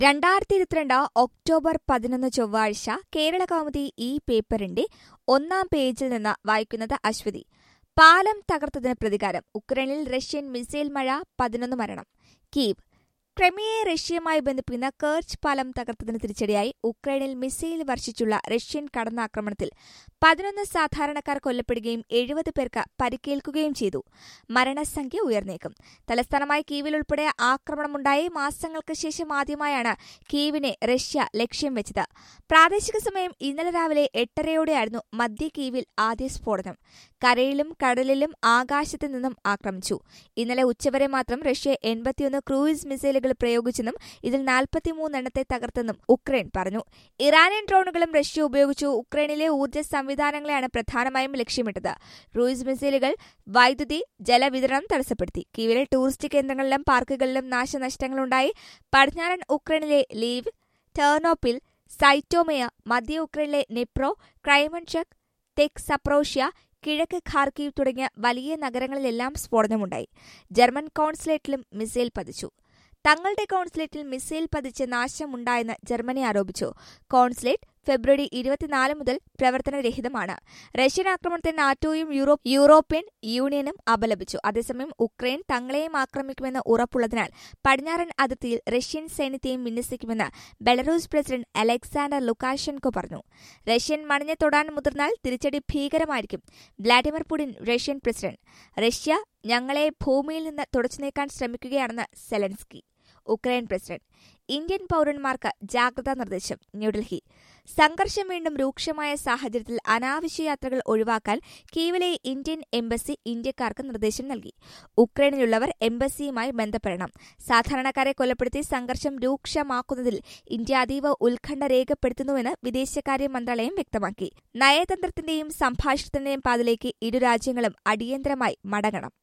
രണ്ടായിരത്തി ഇരുപത്തിരണ്ട് ഒക്ടോബർ പതിനൊന്ന് ചൊവ്വാഴ്ച കേരള കൗമുദി ഈ പേപ്പറിന്റെ ഒന്നാം പേജിൽ നിന്ന് വായിക്കുന്നത് അശ്വതി പാലം തകർത്തതിന് പ്രതികാരം ഉക്രൈനിൽ റഷ്യൻ മിസൈൽ മഴ പതിനൊന്ന് മരണം കീവ് ക്രെമിയെ റഷ്യയുമായി ബന്ധിപ്പിക്കുന്ന കേർച്ച് പാലം തകർത്തതിന് തിരിച്ചടിയായി ഉക്രൈനിൽ മിസൈൽ വർഷിച്ചുള്ള റഷ്യൻ കടന്നാക്രമണത്തിൽ പതിനൊന്ന് സാധാരണക്കാർ കൊല്ലപ്പെടുകയും എഴുപത് പേർക്ക് പരിക്കേൽക്കുകയും ചെയ്തു മരണസംഖ്യ ഉയർന്നേക്കും തലസ്ഥാനമായ കീവിൽ ഉൾപ്പെടെ ആക്രമണമുണ്ടായി മാസങ്ങൾക്ക് ശേഷം ആദ്യമായാണ് കീവിനെ റഷ്യ ലക്ഷ്യം വെച്ചത് പ്രാദേശിക സമയം ഇന്നലെ രാവിലെ എട്ടരയോടെയായിരുന്നു മധ്യ കീവിൽ ആദ്യ സ്ഫോടനം കരയിലും കടലിലും ആകാശത്തു നിന്നും ആക്രമിച്ചു ഇന്നലെ ഉച്ചവരെ മാത്രം റഷ്യ എൺപത്തിയൊന്ന് ക്രൂയിസ് മിസൈലുകൾ പ്രയോഗിച്ചെന്നും ഇതിൽ നാൽപ്പത്തിമൂന്നെണ്ണത്തെ തകർത്തെന്നും ഉക്രൈൻ പറഞ്ഞു ഇറാനിയൻ ഡ്രോണുകളും റഷ്യ ഉപയോഗിച്ചു ഉക്രൈനിലെ ഊർജ്ജ സംവിധാനങ്ങളെയാണ് പ്രധാനമായും ലക്ഷ്യമിട്ടത് ക്രൂയിസ് മിസൈലുകൾ വൈദ്യുതി ജലവിതരണം തടസ്സപ്പെടുത്തി കീവിലെ ടൂറിസ്റ്റ് കേന്ദ്രങ്ങളിലും പാർക്കുകളിലും നാശനഷ്ടങ്ങളുണ്ടായി പടിഞ്ഞാറൻ ഉക്രൈനിലെ ലീവ് ടേർണോപ്പിൽ സൈറ്റോമയ മധ്യ ഉക്രൈനിലെ നെപ്രോ ക്രൈമൺചക് തെക് സപ്രോഷ്യ കിഴക്ക് ഖാർക്കീവ് തുടങ്ങിയ വലിയ നഗരങ്ങളിലെല്ലാം സ്ഫോടനമുണ്ടായി ജർമ്മൻ കോൺസുലേറ്റിലും മിസൈൽ പതിച്ചു തങ്ങളുടെ കോൺസുലേറ്റിൽ മിസൈൽ പതിച്ച് നാശമുണ്ടായെന്ന് ജർമ്മനി ആരോപിച്ചു കോൺസുലേറ്റ് ഫെബ്രുവരി ഇരുപത്തിനാല് മുതൽ പ്രവർത്തനരഹിതമാണ് റഷ്യൻ ആക്രമണത്തെ നാറ്റോയും യൂറോപ്പ് യൂറോപ്യൻ യൂണിയനും അപലപിച്ചു അതേസമയം ഉക്രൈൻ തങ്ങളെയും ആക്രമിക്കുമെന്ന് ഉറപ്പുള്ളതിനാൽ പടിഞ്ഞാറൻ അതിർത്തിയിൽ റഷ്യൻ സൈന്യത്തെയും വിന്യസിക്കുമെന്ന് ബെലറൂസ് പ്രസിഡന്റ് അലക്സാണ്ടർ ലുക്കാഷെൻകോ പറഞ്ഞു റഷ്യൻ മണിഞ്ഞെ തൊടാൻ മുതിർന്നാൽ തിരിച്ചടി ഭീകരമായിരിക്കും Vladimir Putin Russian president Russia ഞങ്ങളെ ഭൂമിയിൽ നിന്ന് തുടച്ചു നീക്കാൻ ശ്രമിക്കുകയാണെന്ന് സെലൻസ്കി ഉക്രൈൻ പ്രസിഡന്റ് ഇന്ത്യൻ പൌരന്മാർക്ക് ജാഗ്രതാ നിർദ്ദേശം ന്യൂഡൽഹി സംഘർഷം വീണ്ടും രൂക്ഷമായ സാഹചര്യത്തിൽ അനാവശ്യ യാത്രകൾ ഒഴിവാക്കാൻ കീവിലെ ഇന്ത്യൻ എംബസി ഇന്ത്യക്കാർക്ക് നിർദ്ദേശം നൽകി ഉക്രൈനിലുള്ളവർ എംബസിയുമായി ബന്ധപ്പെടണം സാധാരണക്കാരെ കൊലപ്പെടുത്തി സംഘർഷം രൂക്ഷമാക്കുന്നതിൽ ഇന്ത്യ അതീവ ഉത്കണ്ഠ രേഖപ്പെടുത്തുന്നുവെന്ന് വിദേശകാര്യ മന്ത്രാലയം വ്യക്തമാക്കി നയതന്ത്രത്തിന്റെയും സംഭാഷണത്തിന്റെയും പാതയിലേക്ക് ഇരു രാജ്യങ്ങളും അടിയന്തരമായി മടങ്ങണം